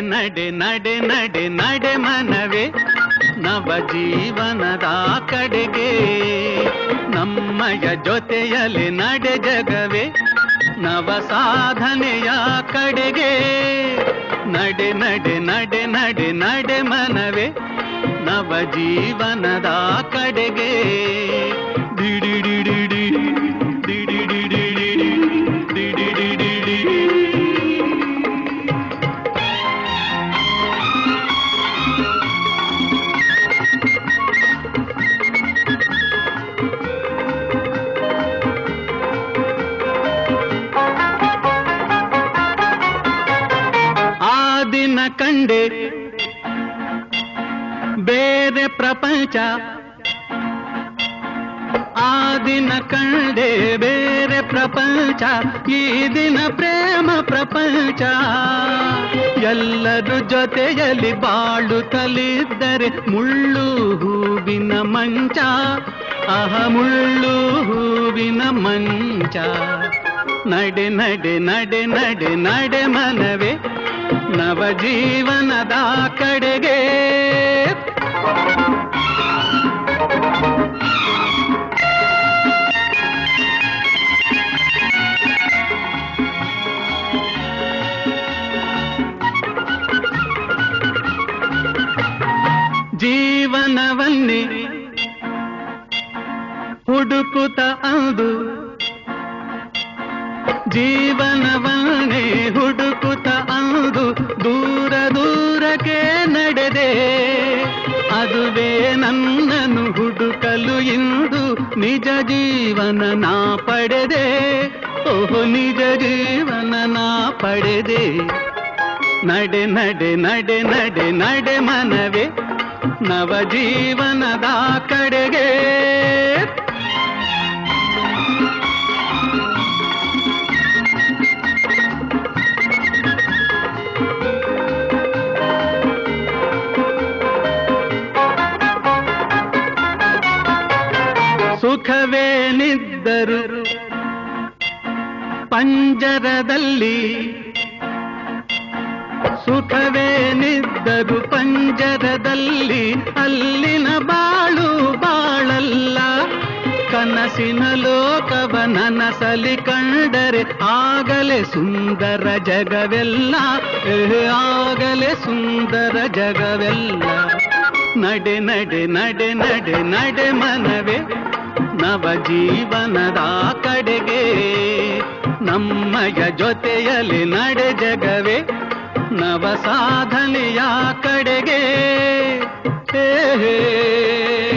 ನಡೆ ನಡೆ ನಡೆ ನಡೆ ಮನವೇ ನವ ಜೀವನದ ಕಡೆಗೆ ನಮ್ಮಯ ಜೊತೆಯಲ್ಲಿ ನಡೆ ಜಗವೇ ನವ ಸಾಧನೆಯ ಕಡೆಗೆ ನಡೆ ನಡೆ ನಡೆ ನಡೆ ನಡೆ ಮನವೇ ನವ ಜೀವನದ ಕಡೆಗೆ ಡಿಡಿಡಿಡಿಡಿ, ಡಿಡಿಡಿಡಿಡಿ, ಡಿಡಿಡಿಡಿಡಿ. ಆ ದಿನ ಕಂಡೆ ಬೇರೆ ಪ್ರಪಂಚ ಆ ದಿನ ಕಂಡೆ ಬೇರೆ ಪ್ರಪಂಚ ಈ ದಿನ ಪ್ರೇಮ ಪ್ರಪಂಚ ಎಲ್ಲರೂ ಜೊತೆಯಲ್ಲಿ ಬಾಳುತ್ತಲಿದ್ದರೆ ಮುಳ್ಳು ಹೂವಿನ ಮಂಚ ಅಹ ಮುಳ್ಳು ಹೂವಿನ ಮಂಚ ನಡೆ ನಡೆ ನಡೆ ನಡೆ ನಡೆ ಮನವೇ ನವ ಜೀವನದ ಕಡೆಗೆ ಜೀವನವನ್ನೇ ಹುಡುಕುತ್ತ ಅಂದು ಜೀವನವನ್ನೇ ಹುಡುಕುತ್ತ ಅಂದು ದೂರ ದೂರಕ್ಕೆ ನಡೆದೆ ಅದುವೇ ನನ್ನನ್ನು ಹುಡುಕಲು ಇಂದು ನಿಜ ಜೀವನ ನಾ ಪಡೆದೆ ಓಹೋ ನಿಜ ಜೀವನ ನಾ ಪಡೆದೆ ನಡೆ ನಡೆ ನಡೆ ನಡೆ ನಡೆ ಮನವೇ ನವ ಜೀವನದ ಕಡೆಗೆ ಸುಖವೇನಿದ್ದರು ಪಂಜರದಲ್ಲಿ ಸುಖವೇನಿದ್ದರು ಪಂಜರದಲ್ಲಿ ಅಲ್ಲಿನ ಬಾಳು ಬಾಳಲ್ಲ ಕನಸಿನ ಲೋಕವ ನನಸಲಿ ಕಂಡರೆ ಆಗಲೇ ಸುಂದರ ಜಗವೆಲ್ಲ ಏ, ಆಗಲೇ ಸುಂದರ ಜಗವೆಲ್ಲ ನಡೆ ನಡೆ ನಡೆ ನಡೆ ನಡೆ ಮನವೇ ನವ ಜೀವನದ ಕಡೆಗೆ ನಮ್ಮಯ ಜೊತೆಯಲ್ಲಿ ನಡೆ ಜಗವೇ ನವ ಸಾಧನೆಯ ಕಡೆಗೆ ಹೇ ಹೇ